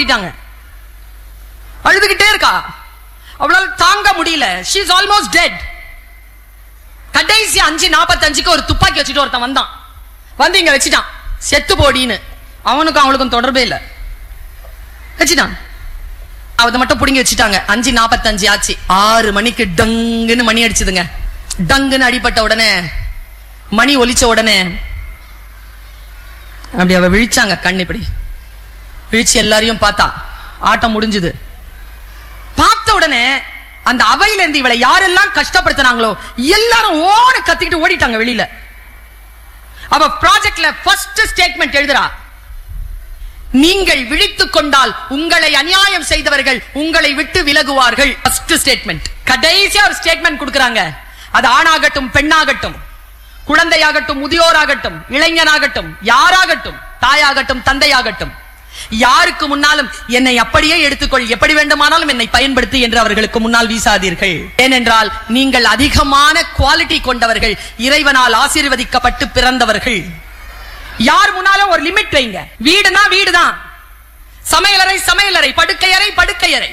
ஓடிட்டாங்க அழுதுகிட்டே இருக்கா அவளால தாங்க முடியல ஷீ இஸ் ஆல்மோஸ்ட் டெட் கடைசி அஞ்சு நாற்பத்தஞ்சுக்கு ஒரு துப்பாக்கி வச்சுட்டு ஒருத்தன் வந்தான் வந்து இங்க வச்சுட்டான் செத்து போடின்னு அவனுக்கும் அவளுக்கும் தொடர்பே இல்ல வச்சுட்டான் அதை மட்டும் புடுங்கி வச்சுட்டாங்க அஞ்சு நாற்பத்தஞ்சு ஆச்சு ஆறு மணிக்கு டங்குன்னு மணி அடிச்சுதுங்க டங்குன்னு அடிபட்ட உடனே மணி ஒலிச்ச உடனே அப்படி அவ விழிச்சாங்க கண் இப்படி விழிச்சு எல்லாரையும் பார்த்தா ஆட்டம் முடிஞ்சுது பார்த்த உடனே அந்த அவையில இருந்து இவளை யாரெல்லாம் கஷ்டப்படுத்தினாங்களோ எல்லாரும் ஓட கத்திக்கிட்டு ஓடிட்டாங்க வெளியில அவ ப்ராஜெக்ட்ல ஃபர்ஸ்ட் ஸ்டேட்மெண்ட் எழுதுறா நீங்கள் விழித்துக் கொண்டால் உங்களை அநியாயம் செய்தவர்கள் உங்களை விட்டு விலகுவார்கள் ஃபர்ஸ்ட் ஸ்டேட்மெண்ட் கடைசியா ஒரு ஸ்டேட்மெண்ட் கொடுக்கறாங்க அது ஆணாகட்டும் பெண்ணாகட்டும் குழந்தையாகட்டும் முதியோராகட்டும் இளைஞனாகட்டும் யாராகட்டும் தாயாகட்டும் தந்தையாகட்டும் யாருக்கு முன்னாலும் என்னை அப்படியே எடுத்துக்கொள் எப்படி வேண்டுமானாலும் என்னை பயன்படுத்தி என்று அவர்களுக்கு முன்னால் வீசாதீர்கள் ஏனென்றால் நீங்கள் அதிகமான குவாலிட்டி கொண்டவர்கள் இறைவனால் ஆசீர்வதிக்கப்பட்டு பிறந்தவர்கள் யார் முன்னாலும் ஒரு லிமிட் வைங்க வீடுனா வீடுதான் சமையலறை சமையலறை படுக்கையறை படுக்கையறை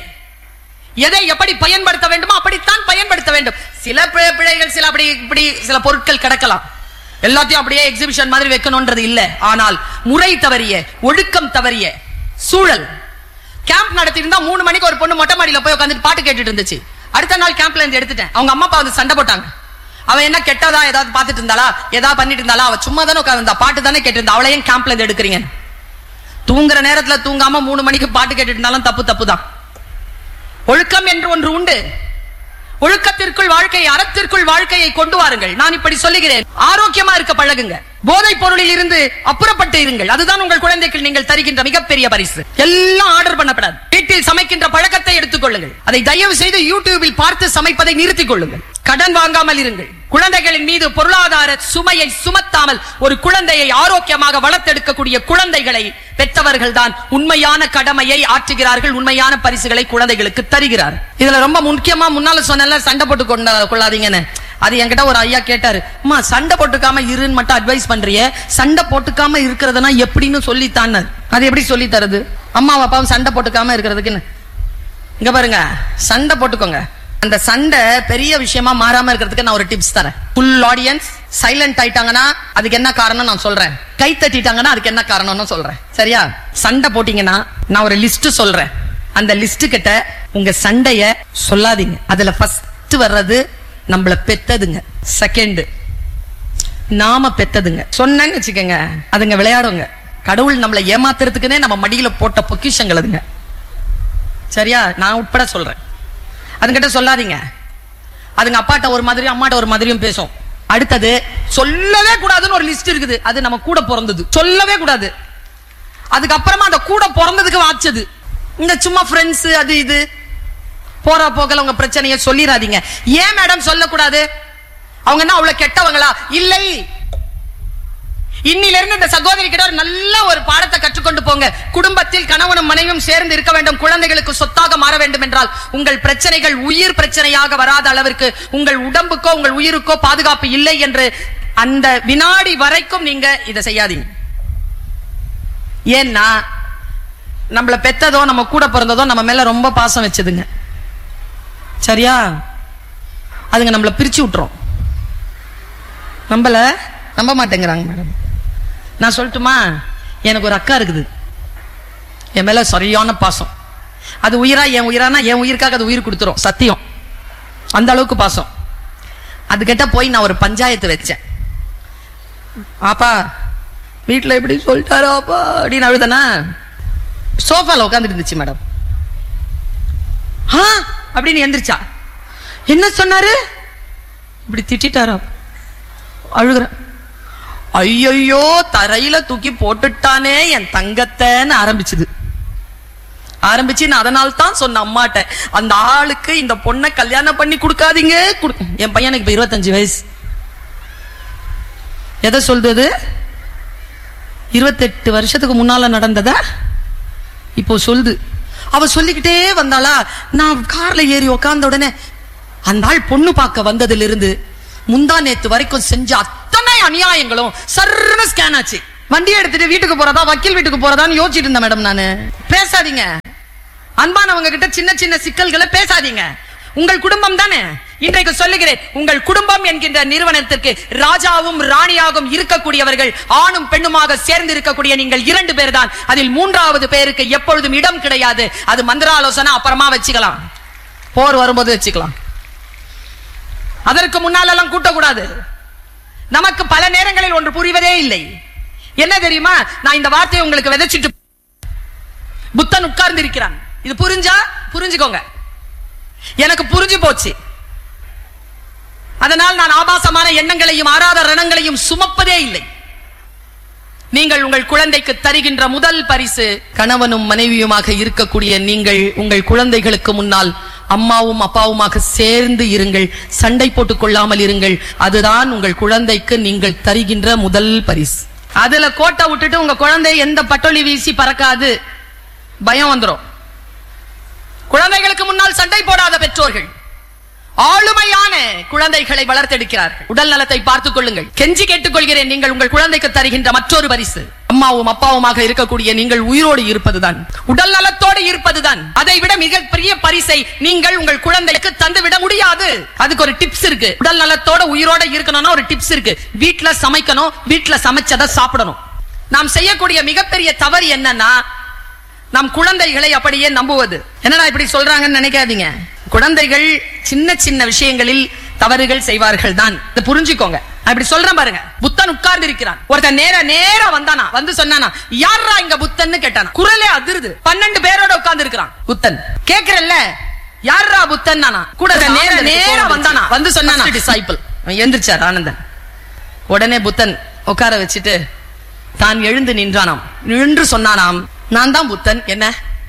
எதை எப்படி பயன்படுத்த வேண்டுமோ அப்படித்தான் பயன்படுத்த வேண்டும் சில பி- பிழைகள் சில அப்படி இப்படி சில பொருட்கள் கிடக்கலாம் எல்லாத்தையும் அப்படியே எக்ஸிபிஷன் மாதிரி வைக்கணும்ன்றது இல்ல ஆனால் முறை தவறிய ஒழுக்கம் தவறிய சூழல் கேம்ப் நடத்தி இருந்தா மூணு மணிக்கு ஒரு பொண்ணு மொட்டை மாடியில போய் உட்காந்துட்டு பாட்டு கேட்டுட்டு இருந்துச்சு அடுத்த நாள் கேம்ப்ல இருந்து எடுத்துட்டேன் அவங்க அம்மா அப்பா வந்து சண்டை போட்டாங்க அவ என்ன கெட்டதா ஏதாவது பார்த்துட்டு இருந்தாளா ஏதாவது பண்ணிட்டு இருந்தாளா அவ சும்மா தானே உட்காந்து பாட்டு தானே கேட்டு இருந்தா அவளையும் கேம்ப்ல இருந்து எடுக்கிறீங்க தூங்குற நேரத்துல தூங்காம மூணு மணிக்கு பாட்டு கேட்டுட்டு இருந்தாலும் தப்பு தப்பு தான் ஒழுக்கம் என்று ஒன்று உண்டு ஒழுக்கத்திற்குள் வாழ்க்கை அறத்திற்குள் வாழ்க்கையை கொண்டு வாருங்கள் நான் இப்படி சொல்லுகிறேன் ஆரோக்கியமா இருக்க பழகுங்க போதைப் பொருளில் இருந்து அப்புறப்பட்டு இருங்கள் அதுதான் உங்கள் குழந்தைக்கு நீங்கள் தருகின்ற மிகப்பெரிய பரிசு எல்லாம் ஆர்டர் பண்ணப்படாது வீட்டில் சமைக்கின்ற பழக்கத்தை எடுத்துக் கொள்ளுங்கள் அதை தயவு செய்து யூடியூபில் பார்த்து சமைப்பதை நிறுத்திக் கொள்ளுங்கள் கடன் வாங்காமல் இருங்கள் குழந்தைகளின் மீது பொருளாதார சுமையை சுமத்தாமல் ஒரு குழந்தையை ஆரோக்கியமாக வளர்த்தெடுக்கக்கூடிய குழந்தைகளை பெற்றவர்கள் தான் உண்மையான கடமையை ஆற்றுகிறார்கள் உண்மையான பரிசுகளை குழந்தைகளுக்கு தருகிறார் இதுல ரொம்ப முக்கியமா முன்னால சொன்னல சண்டை போட்டு கொண்ட கொள்ளாதீங்கன்னு அது என்கிட்ட ஒரு ஐயா கேட்டாரு அம்மா சண்டை போட்டுக்காம இருன்னு மட்டும் அட்வைஸ் பண்றியே சண்டை போட்டுக்காம இருக்கிறதுனா எப்படின்னு சொல்லித்தான்னு அது எப்படி சொல்லி தருது அம்மா அப்பாவும் சண்டை போட்டுக்காம இருக்கிறதுக்குன்னு இங்க பாருங்க சண்டை போட்டுக்கோங்க அந்த சண்டை பெரிய விஷயமா மாறாம இருக்கிறதுக்கு நான் ஒரு டிப்ஸ் தரேன் ஃபுல் ஆடியன்ஸ் சைலண்ட் ஆயிட்டாங்கன்னா அதுக்கு என்ன காரணம் நான் சொல்றேன் கை தட்டிட்டாங்கன்னா அதுக்கு என்ன காரணம்னு சொல்றேன் சரியா சண்டை போட்டீங்கன்னா நான் ஒரு லிஸ்ட் சொல்றேன் அந்த லிஸ்ட் கிட்ட உங்க சண்டைய சொல்லாதீங்க அதுல ஃபர்ஸ்ட் வர்றது நம்மள பெத்ததுங்க செகண்ட் நாம பெத்ததுங்க சொன்னேன்னு வச்சுக்கோங்க அதுங்க விளையாடுங்க கடவுள் நம்மளை ஏமாத்துறதுக்குன்னே நம்ம மடியில போட்ட பொக்கிஷங்கள் அதுங்க சரியா நான் உட்பட சொல்றேன் அதுங்கிட்ட சொல்லாதீங்க அதுங்க அப்பாட்ட ஒரு மாதிரியும் அம்மாட்ட ஒரு மாதிரியும் பேசும் அடுத்தது சொல்லவே கூடாதுன்னு ஒரு லிஸ்ட் இருக்குது அது நம்ம கூட பிறந்தது சொல்லவே கூடாது அதுக்கப்புறமா அந்த கூட பிறந்ததுக்கு வாச்சது இந்த சும்மா ஃப்ரெண்ட்ஸ் அது இது போற போக்கல உங்க பிரச்சனையை சொல்லிடாதீங்க ஏன் மேடம் சொல்லக்கூடாது அவங்க என்ன அவ்வளவு கெட்டவங்களா இல்லை இன்னில இருந்து இந்த சகோதரி கிட்ட ஒரு நல்ல ஒரு பாடத்தை கற்றுக்கொண்டு போங்க குடும்பத்தில் கணவனும் மனைவியும் சேர்ந்து இருக்க வேண்டும் குழந்தைகளுக்கு சொத்தாக மாற வேண்டும் என்றால் உங்கள் பிரச்சனைகள் உயிர் பிரச்சனையாக வராத அளவிற்கு உங்கள் உடம்புக்கோ உங்கள் உயிருக்கோ பாதுகாப்பு இல்லை என்று அந்த வினாடி வரைக்கும் நீங்க இதை செய்யாதீங்க ஏன்னா நம்மள பெத்ததோ நம்ம கூட பிறந்ததோ நம்ம மேல ரொம்ப பாசம் வச்சதுங்க சரியா அதுங்க நம்மள பிரிச்சு விட்டுரும் நம்பல நம்ப மாட்டேங்கிறாங்க மேடம் நான் சொல்லட்டுமா எனக்கு ஒரு அக்கா இருக்குது என் மேல சரியான பாசம் அது உயிரா என் உயிரானா என் உயிருக்காக அது உயிர் கொடுத்துரும் சத்தியம் அந்த அளவுக்கு பாசம் அதுகிட்ட போய் நான் ஒரு பஞ்சாயத்து வச்சேன் ஆப்பா வீட்டுல எப்படி சொல்லிட்டாரோ அப்பா அப்படின்னு அழுதனா சோஃபால உட்காந்துட்டு இருந்துச்சு மேடம் ஆ அப்படின்னு எந்திரிச்சா என்ன சொன்னாரு இப்படி திட்டாரா அழுகுற ஐயையோ தரையில தூக்கி போட்டுட்டானே என் தங்கத்தைன்னு ஆரம்பிச்சுது ஆரம்பிச்சு நான் அதனால தான் சொன்ன அம்மாட்ட அந்த ஆளுக்கு இந்த பொண்ணை கல்யாணம் பண்ணி கொடுக்காதீங்க குடு- என் பையனுக்கு இப்ப இருபத்தஞ்சு வயசு எதை சொல்றது இருபத்தெட்டு வருஷத்துக்கு முன்னால நடந்ததா இப்போ சொல்லுது அவ சொல்லிக்கிட்டே வந்தாளா நான் கார்ல ஏறி உக்காந்த உடனே அந்த ஆள் பொண்ணு பார்க்க வந்ததிலிருந்து முந்தா நேத்து வரைக்கும் செஞ்ச அத்தனை அநியாயங்களும் சர்ன்னு ஸ்கேன் ஆச்சு வண்டி எடுத்துட்டு வீட்டுக்கு போறதா வக்கீல் வீட்டுக்கு போறதான்னு யோசிச்சுட்டு இருந்தேன் மேடம் நானு பேசாதீங்க அன்பானவங்க கிட்ட சின்ன சின்ன சிக்கல்களை பேசாதீங்க உங்கள் குடும்பம் தானே இன்றைக்கு சொல்லுகிறேன் உங்கள் குடும்பம் என்கின்ற நிறுவனத்திற்கு ராஜாவும் ராணியாகவும் இருக்கக்கூடியவர்கள் ஆணும் பெண்ணுமாக சேர்ந்து இருக்கக்கூடிய நீங்கள் இரண்டு பேர் தான் அதில் மூன்றாவது பேருக்கு எப்பொழுதும் இடம் கிடையாது அது மந்திராலோசனை அப்புறமா வச்சுக்கலாம் போர் வரும்போது வச்சுக்கலாம் அதற்கு முன்னாலெல்லாம் கூட்டக்கூடாது நமக்கு பல நேரங்களில் ஒன்று புரிவதே இல்லை என்ன தெரியுமா நான் இந்த வார்த்தையை உங்களுக்கு விதைச்சிட்டு புத்தன் உட்கார்ந்து இருக்கிறான் இது புரிஞ்சா புரிஞ்சுக்கோங்க எனக்கு புரிஞ்சு போச்சு அதனால் நான் ஆபாசமான எண்ணங்களையும் ஆறாத ரணங்களையும் சுமப்பதே இல்லை நீங்கள் உங்கள் குழந்தைக்கு தருகின்ற முதல் பரிசு கணவனும் மனைவியுமாக இருக்கக்கூடிய நீங்கள் உங்கள் குழந்தைகளுக்கு முன்னால் அம்மாவும் அப்பாவுமாக சேர்ந்து இருங்கள் சண்டை போட்டுக் கொள்ளாமல் இருங்கள் அதுதான் உங்கள் குழந்தைக்கு நீங்கள் தருகின்ற முதல் பரிசு அதுல கோட்டை விட்டுட்டு உங்க குழந்தை எந்த பட்டொலி வீசி பறக்காது பயம் வந்துரும் குழந்தைகளுக்கு முன்னால் சண்டை போடாத பெற்றோர்கள் ஆளுமையான குழந்தைகளை வளர்த்தெடுக்கிறார்கள் உடல் நலத்தை பார்த்துக் கொள்ளுங்கள் கெஞ்சி கேட்டுக்கொள்கிறேன் நீங்கள் உங்கள் குழந்தைக்கு தருகின்ற மற்றொரு பரிசு அம்மாவும் அப்பாவுமாக இருக்கக்கூடிய நீங்கள் உயிரோடு இருப்பதுதான் உடல் நலத்தோடு இருப்பதுதான் அதை விட மிகப்பெரிய பரிசை நீங்கள் உங்கள் குழந்தைக்கு தந்துவிட முடியாது அதுக்கு ஒரு டிப்ஸ் இருக்கு உடல் நலத்தோட உயிரோட இருக்கணும்னா ஒரு டிப்ஸ் இருக்கு வீட்ல சமைக்கணும் வீட்ல சமைச்சதை சாப்பிடணும் நாம் செய்யக்கூடிய மிகப்பெரிய தவறு என்னன்னா நம் குழந்தைகளை அப்படியே நம்புவது என்னடா இப்படி சொல்றாங்கன்னு நினைக்காதீங்க குழந்தைகள் சின்ன சின்ன விஷயங்களில் தவறுகள் செய்வார்கள் தான் இதை புரிஞ்சுக்கோங்க நான் இப்படி சொல்றேன் பாருங்க புத்தன் உட்கார்ந்து இருக்கிறான் ஒருத்தன் நேர நேரா வந்தானா வந்து சொன்னானா யாரா இங்க புத்தன்னு கேட்டானா குரலே அதிருது பன்னெண்டு பேரோட உட்கார்ந்து இருக்கிறான் புத்தன் கேக்குறல்ல யாரா புத்தன் நானா கூட நேர நேரா வந்தானா வந்து சொன்னானா டிசைபிள் எந்திரிச்சார் ஆனந்தன் உடனே புத்தன் உட்கார வச்சுட்டு தான் எழுந்து நின்றானாம் நின்று சொன்னானாம் நான் தான் புத்தன் என்ன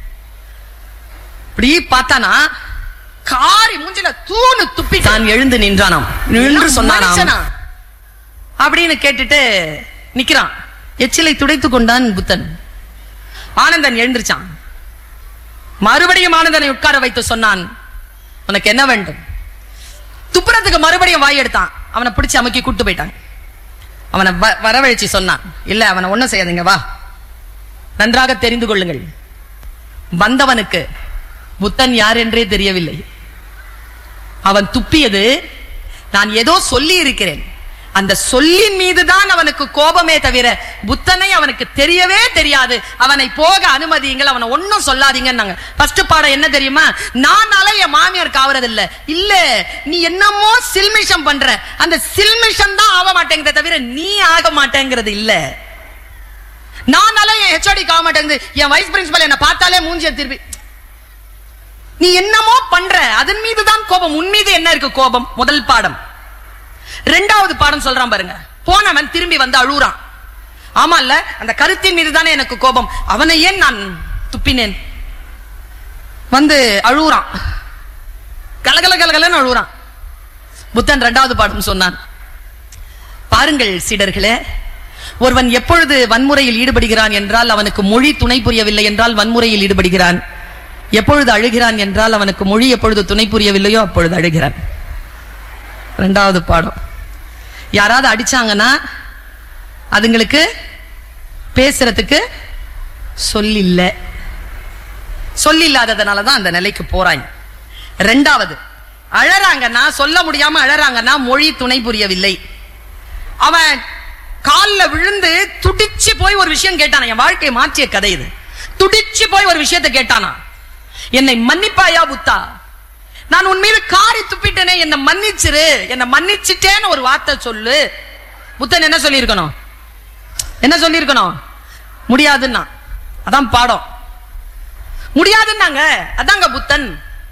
இப்படி பார்த்தானா காரி மூஞ்சில தூணு துப்பி தான் எழுந்து நின்றானாம் நின்று சொன்னானாம் அப்படின்னு கேட்டுட்டு நிக்கிறான் எச்சிலை துடைத்துக் கொண்டான் புத்தன் ஆனந்தன் எழுந்திருச்சான் மறுபடியும் ஆனந்தனை உட்கார வைத்து சொன்னான் உனக்கு என்ன வேண்டும் துப்புறத்துக்கு மறுபடியும் வாய் எடுத்தான் அவனை பிடிச்சு அமுக்கி கூட்டு போயிட்டான் அவனை வ- வரவழைச்சு சொன்னான் இல்ல அவனை ஒண்ணும் செய்யாதீங்க வா நன்றாக தெரிந்து கொள்ளுங்கள் வந்தவனுக்கு புத்தன் யார் என்றே தெரியவில்லை அவன் துப்பியது நான் ஏதோ சொல்லி இருக்கிறேன் அந்த சொல்லின் மீதுதான் அவனுக்கு கோபமே தவிர புத்தனை அவனுக்கு தெரியவே தெரியாது அவனை போக அனுமதியுங்கள் அவனை ஒன்னும் சொல்லாதீங்கன்னாங்க ஃபர்ஸ்ட் பாடம் என்ன தெரியுமா நான் என் மாமியார் காவறது இல்ல இல்ல நீ என்னமோ சில்மிஷம் பண்ற அந்த சில்மிஷம் தான் ஆக மாட்டேங்கிறத தவிர நீ ஆக மாட்டேங்கிறது இல்ல நான் என் ஹெச்ஓடி ஆக மாட்டேங்குது என் வைஸ் பிரின்சிபல் என்ன பார்த்தாலே மூஞ்சிய திருப்பி நீ என்னமோ பண்ற அதன் மீது தான் கோபம் உன் மீது என்ன இருக்கு கோபம் முதல் பாடம் ரெண்டாவது பாடம் சொல்றான் பாருங்க போனவன் திரும்பி வந்து அழுறான் ஆமா இல்ல அந்த கருத்தின் மீது தானே எனக்கு கோபம் அவனை ஏன் நான் துப்பினேன் வந்து அழுறான் கலகல கலகலன்னு அழுறான் புத்தன் ரெண்டாவது பாடம் சொன்னான் பாருங்கள் சீடர்களே ஒருவன் எப்பொழுது வன்முறையில் ஈடுபடுகிறான் என்றால் அவனுக்கு மொழி துணை புரியவில்லை என்றால் வன்முறையில் ஈடுபடுகிறான் எப்பொழுது அழுகிறான் என்றால் அவனுக்கு மொழி எப்பொழுது துணை புரியவில்லையோ அப்பொழுது அழுகிறான் ரெண்டாவது பாடம் யாராவது அடிச்சாங்கன்னா அதுங்களுக்கு பேசுறதுக்கு சொல்லில்ல சொல்லில்லாததுனால தான் அந்த நிலைக்கு போறாங்க ரெண்டாவது அழறாங்கன்னா சொல்ல முடியாம அழறாங்கன்னா மொழி துணை புரியவில்லை அவன் கால்ல விழுந்து துடிச்சு போய் ஒரு விஷயம் கேட்டானா என் வாழ்க்கையை மாற்றிய கதை இது துடிச்சு போய் ஒரு விஷயத்தை கேட்டானா என்னை மன்னிப்பாயா புத்தா நான் உன் மீது காரி துப்பிட்டேனே என்னை மன்னிச்சிரு என்னை மன்னிச்சிட்டேன்னு ஒரு வார்த்தை சொல்லு புத்தன் என்ன சொல்லியிருக்கணும் என்ன சொல்லியிருக்கணும் முடியாதுன்னா அதான் பாடம் முடியாதுன்னாங்க அதாங்க புத்தன்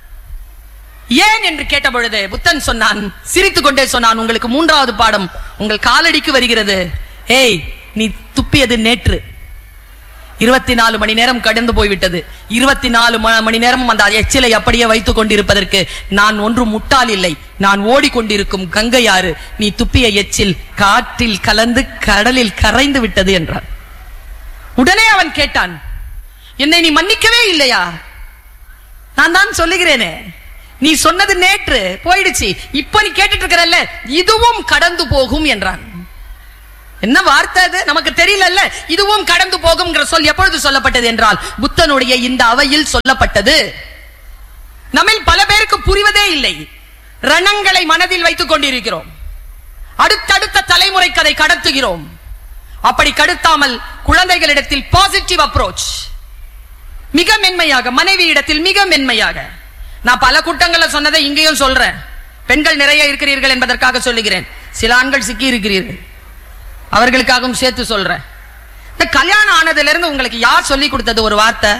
ஏன் என்று கேட்ட பொழுது புத்தன் சொன்னான் சிரித்துக் கொண்டே சொன்னான் உங்களுக்கு மூன்றாவது பாடம் உங்கள் காலடிக்கு வருகிறது ஏய் நீ துப்பியது நேற்று இருபத்தி நாலு மணி நேரம் கடந்து போய்விட்டது இருபத்தி நாலு மணி நேரம் அந்த எச்சிலை அப்படியே வைத்துக் கொண்டிருப்பதற்கு நான் ஒன்று முட்டாள் இல்லை நான் ஓடிக்கொண்டிருக்கும் கங்கையாறு நீ துப்பிய எச்சில் காற்றில் கலந்து கடலில் கரைந்து விட்டது என்றான் உடனே அவன் கேட்டான் என்னை நீ மன்னிக்கவே இல்லையா நான் தான் சொல்லுகிறேனே நீ சொன்னது நேற்று போயிடுச்சு இப்ப நீ கேட்டுட்டு இருக்கிறல்ல இதுவும் கடந்து போகும் என்றான் என்ன வார்த்தை அது நமக்கு தெரியலல்ல இதுவும் கடந்து போகும்ங்கிற சொல் எப்பொழுது சொல்லப்பட்டது என்றால் புத்தனுடைய இந்த அவையில் சொல்லப்பட்டது நம்மில் பல பேருக்கு புரிவதே இல்லை ரணங்களை மனதில் வைத்துக் கொண்டிருக்கிறோம் அடுத்தடுத்த தலைமுறைக்கு அதை கடத்துகிறோம் அப்படி கடத்தாமல் குழந்தைகளிடத்தில் பாசிட்டிவ் அப்ரோச் மிக மென்மையாக மனைவி இடத்தில் மிக மென்மையாக நான் பல கூட்டங்கள்ல சொன்னதை இங்கேயும் சொல்றேன் பெண்கள் நிறைய இருக்கிறீர்கள் என்பதற்காக சொல்லுகிறேன் சில ஆண்கள் சிக்கி இருக்கிறீர்கள் அவர்களுக்காகவும் சேர்த்து சொல்றேன் இந்த கல்யாணம் ஆனதுல இருந்து உங்களுக்கு யார் சொல்லி கொடுத்தது ஒரு வார்த்தை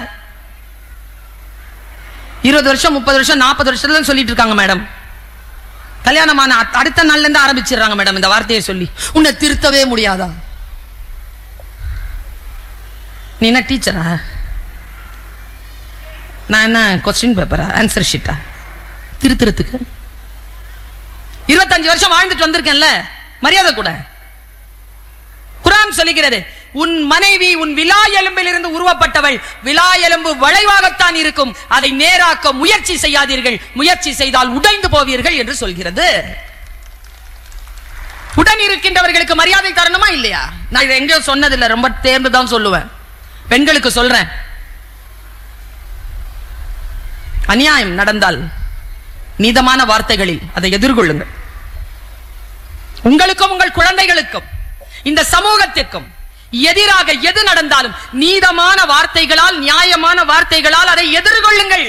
இருபது வருஷம் முப்பது வருஷம் நாற்பது வருஷத்துல இருந்து சொல்லிட்டு இருக்காங்க மேடம் கல்யாணமான அத்- அடுத்த நாள்ல இருந்து ஆரம்பிச்சிடுறாங்க மேடம் இந்த வார்த்தையை சொல்லி உன்னை திருத்தவே முடியாதா நீ என்ன டீச்சரா நான் என்ன கொஸ்டின் பேப்பரா ஆன்சர் ஷீட்டா திருத்துறதுக்கு இருபத்தஞ்சு வருஷம் வாழ்ந்துட்டு வந்திருக்கேன்ல மரியாதை கூட குரான் சொல்லுகிறது உன் மனைவி உன் விலா எலும்பில் இருந்து உருவப்பட்டவள் விலா எலும்பு வளைவாகத்தான் இருக்கும் அதை நேராக்க முயற்சி செய்யாதீர்கள் முயற்சி செய்தால் உடைந்து போவீர்கள் என்று சொல்கிறது உடன் இருக்கின்றவர்களுக்கு மரியாதை தரணுமா இல்லையா நான் இதை எங்கேயோ சொன்னதில்லை ரொம்ப தேர்ந்து தான் சொல்லுவேன் பெண்களுக்கு சொல்றேன் அநியாயம் நடந்தால் நீதமான வார்த்தைகளில் அதை எதிர்கொள்ளுங்கள் உங்களுக்கும் உங்கள் குழந்தைகளுக்கும் இந்த சமூகத்திற்கும் எதிராக எது நடந்தாலும் நீதமான வார்த்தைகளால் நியாயமான வார்த்தைகளால் அதை எதிர்கொள்ளுங்கள்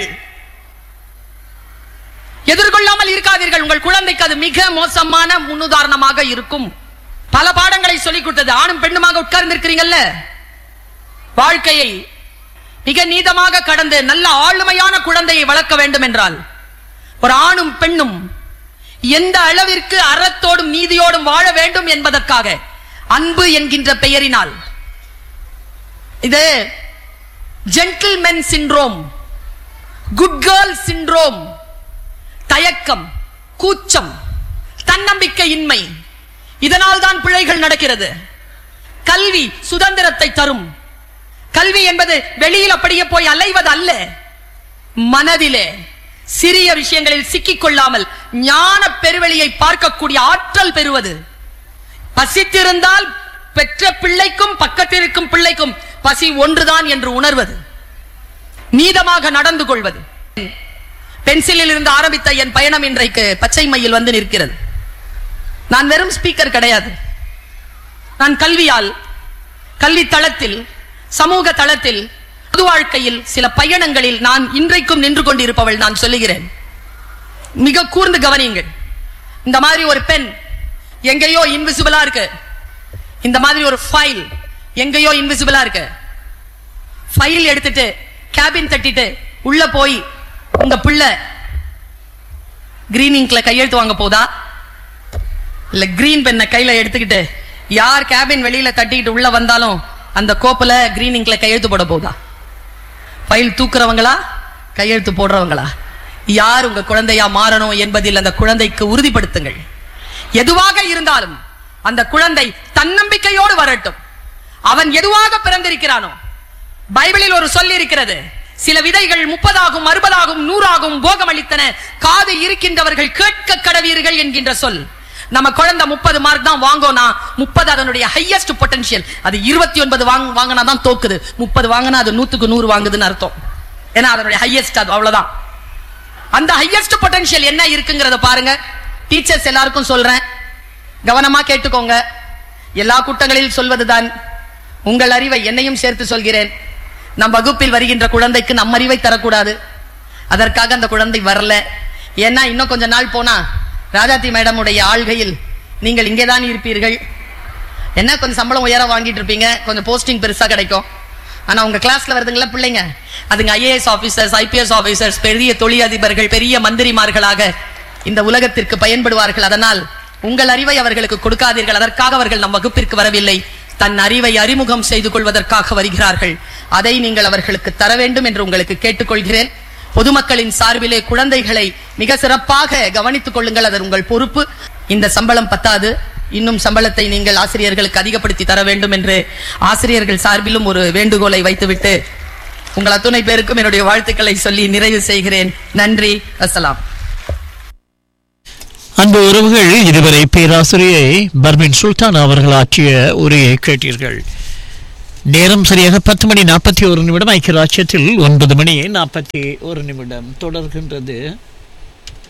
எதிர்கொள்ளாமல் இருக்காதீர்கள் உங்கள் குழந்தைக்கு அது மிக மோசமான முன்னுதாரணமாக இருக்கும் பல பாடங்களை சொல்லிக் கொடுத்தது ஆணும் பெண்ணுமாக உட்கார்ந்து இருக்கிறீங்கல்ல வாழ்க்கையை மிக நீதமாக கடந்து நல்ல ஆளுமையான குழந்தையை வளர்க்க வேண்டும் என்றால் ஒரு ஆணும் பெண்ணும் எந்த அளவிற்கு அறத்தோடும் நீதியோடும் வாழ வேண்டும் என்பதற்காக அன்பு என்கின்ற பெயரினால் இது gentlemen syndrome good girl syndrome தயக்கம் கூச்சம் தன்னம்பிக்கை இன்மை இதனால் தான் பிழைகள் நடக்கிறது கல்வி சுதந்திரத்தை தரும் கல்வி என்பது வெளியில் அப்படியே போய் அலைவது அல்ல மனதிலே சிறிய விஷயங்களில் சிக்கிக் கொள்ளாமல் ஞான பெருவெளியை பார்க்கக்கூடிய ஆற்றல் பெறுவது பசித்திருந்தால் பெற்ற பிள்ளைக்கும் பக்கத்தில் இருக்கும் பிள்ளைக்கும் பசி ஒன்றுதான் என்று உணர்வது நீதமாக நடந்து கொள்வது பென்சிலில் இருந்து ஆரம்பித்த என் பயணம் இன்றைக்கு பச்சை மையில் வந்து நிற்கிறது நான் வெறும் ஸ்பீக்கர் கிடையாது நான் கல்வியால் கல்வி தளத்தில் சமூக தளத்தில் பொது வாழ்க்கையில் சில பயணங்களில் நான் இன்றைக்கும் நின்று கொண்டிருப்பவள் நான் சொல்லுகிறேன் மிக கூர்ந்து கவனியுங்கள் இந்த மாதிரி ஒரு பெண் எங்கேயோ இன்விசிபிளா இருக்கு இந்த மாதிரி ஒரு ஃபைல் எங்கேயோ இன்விசிபிளா இருக்கு ஃபைல் எடுத்துட்டு கேபின் தட்டிட்டு உள்ள போய் உங்க பிள்ளை கிரீன் இங்க்ல கையெழுத்து வாங்க போதா இல்ல கிரீன் பெண்ணை கையில எடுத்துக்கிட்டு யார் கேபின் வெளியில தட்டிக்கிட்டு உள்ள வந்தாலும் அந்த கோப்புல கிரீன் இங்க்ல கையெழுத்து போட போதா ஃபைல் தூக்குறவங்களா கையெழுத்து போடுறவங்களா யார் உங்க குழந்தையா மாறணும் என்பதில் அந்த குழந்தைக்கு உறுதிப்படுத்துங்கள் எதுவாக இருந்தாலும் அந்த குழந்தை தன்னம்பிக்கையோடு வரட்டும் அவன் எதுவாக பிறந்திருக்கிறானோ பைபிளில் ஒரு சொல் இருக்கிறது சில விதைகள் முப்பதாகும் அறுபதாகும் நூறாகும் போகமளித்தன காது இருக்கின்றவர்கள் கேட்க கடவீர்கள் என்கின்ற சொல் நம்ம குழந்தை முப்பது மார்க் தான் வாங்கோனா முப்பது அதனுடைய ஹையஸ்ட் பொட்டன்ஷியல் அது இருபத்தி ஒன்பது வாங்க வாங்கினா தான் தோக்குது முப்பது வாங்கினா அது நூத்துக்கு நூறு வாங்குதுன்னு அர்த்தம் ஏன்னா அதனுடைய ஹையஸ்ட் அது அவ்வளவுதான் அந்த ஹையஸ்ட் பொட்டன்ஷியல் என்ன இருக்குங்கிறத பாருங்க டீச்சர்ஸ் எல்லாருக்கும் சொல்றேன் கவனமா கேட்டுக்கோங்க எல்லா கூட்டங்களில் சொல்வதுதான் உங்கள் அறிவை என்னையும் சேர்த்து சொல்கிறேன் நம் வகுப்பில் வருகின்ற குழந்தைக்கு நம் அறிவை தரக்கூடாது அதற்காக அந்த குழந்தை வரல ஏன்னா இன்னும் கொஞ்ச நாள் போனா ராஜாத்தி மேடம் உடைய ஆள்கையில் நீங்கள் இங்கேதான் இருப்பீர்கள் என்ன கொஞ்சம் சம்பளம் உயர வாங்கிட்டு இருப்பீங்க கொஞ்சம் போஸ்டிங் பெருசா கிடைக்கும் ஆனா உங்க கிளாஸ்ல வருதுங்களா பிள்ளைங்க அதுங்க ஐஏஎஸ் ஆபீசர்ஸ் ஐபிஎஸ் ஆபீசர்ஸ் பெரிய தொழிலதிபர்கள் பெரிய மந்திரிமார்களாக இந்த உலகத்திற்கு பயன்படுவார்கள் அதனால் உங்கள் அறிவை அவர்களுக்கு கொடுக்காதீர்கள் அதற்காக அவர்கள் நம் வகுப்பிற்கு வரவில்லை தன் அறிவை அறிமுகம் செய்து கொள்வதற்காக வருகிறார்கள் அதை நீங்கள் அவர்களுக்கு தர வேண்டும் என்று உங்களுக்கு கேட்டுக்கொள்கிறேன் பொதுமக்களின் சார்பிலே குழந்தைகளை மிக சிறப்பாக கவனித்துக் கொள்ளுங்கள் அது உங்கள் பொறுப்பு இந்த சம்பளம் பத்தாது இன்னும் சம்பளத்தை நீங்கள் ஆசிரியர்களுக்கு அதிகப்படுத்தி தர வேண்டும் என்று ஆசிரியர்கள் சார்பிலும் ஒரு வேண்டுகோளை வைத்துவிட்டு உங்கள் அத்துணை பேருக்கும் என்னுடைய வாழ்த்துக்களை சொல்லி நிறைவு செய்கிறேன் நன்றி அஸ்ஸலாம் அன்பு உறவுகள் இதுவரை பேராசிரியை பர்மின் சுல்தான் அவர்கள் ஆற்றிய உரையை கேட்டீர்கள் நேரம் சரியாக பத்து மணி நாற்பத்தி ஒரு நிமிடம் ஐக்கிய ராஜ்யத்தில் ஒன்பது மணி நாற்பத்தி ஒரு நிமிடம் தொடர்கின்றது